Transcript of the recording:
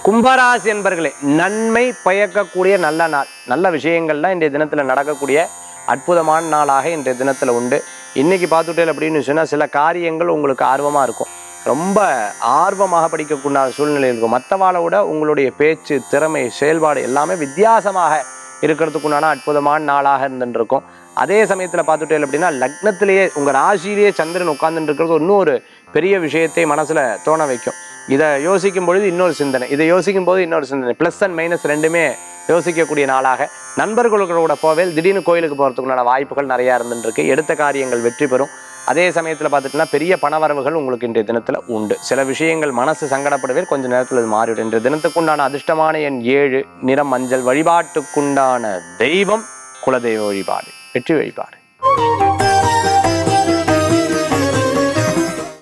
கும்பராசி என்பர்களே நன்மை பயக்கக்கூடிய நல்ல நாள் நல்ல விஷயங்கள்லாம் இன்றைய தினத்தில் நடக்கக்கூடிய அற்புதமான நாளாக இன்றைய தினத்தில் உண்டு இன்னைக்கு பார்த்துட்டேன் அப்படின்னு சொன்னால் சில காரியங்கள் உங்களுக்கு ஆர்வமாக இருக்கும் ரொம்ப ஆர்வமாக படிக்கக்கூடிய சூழ்நிலை இருக்கும் மற்றவாளை விட உங்களுடைய பேச்சு திறமை செயல்பாடு எல்லாமே வித்தியாசமாக இருக்கிறதுக்குண்டான அற்புதமான நாளாக இருந்துருக்கும் அதே சமயத்தில் பார்த்துட்டேன் அப்படின்னா லக்னத்திலேயே உங்கள் ராசியிலேயே சந்திரன் உட்கார்ந்துட்டு இருக்கிறது இன்னும் ஒரு பெரிய விஷயத்தை மனசில் தோண வைக்கும் இதை யோசிக்கும் பொழுது இன்னொரு சிந்தனை இதை யோசிக்கும் போது இன்னொரு சிந்தனை ப்ளஸ் அண்ட் மைனஸ் ரெண்டுமே யோசிக்கக்கூடிய நாளாக நண்பர்களோட போவேல் திடீர்னு கோயிலுக்கு போகிறதுக்குண்டான வாய்ப்புகள் நிறையா இருந்துருக்கு எடுத்த காரியங்கள் வெற்றி பெறும் அதே சமயத்தில் பார்த்துட்டுனா பெரிய பணவரவுகள் உங்களுக்கு இன்றைய தினத்தில் உண்டு சில விஷயங்கள் மனசு சங்கடப்படவே கொஞ்ச நேரத்தில் இது மாறிவிடும் இன்றைய தினத்துக்குண்டான அதிர்ஷ்டமான எண் ஏழு நிறம் மஞ்சள் வழிபாட்டுக்குண்டான தெய்வம் குலதெய்வ வழிபாடு வெற்றி வழிபாடு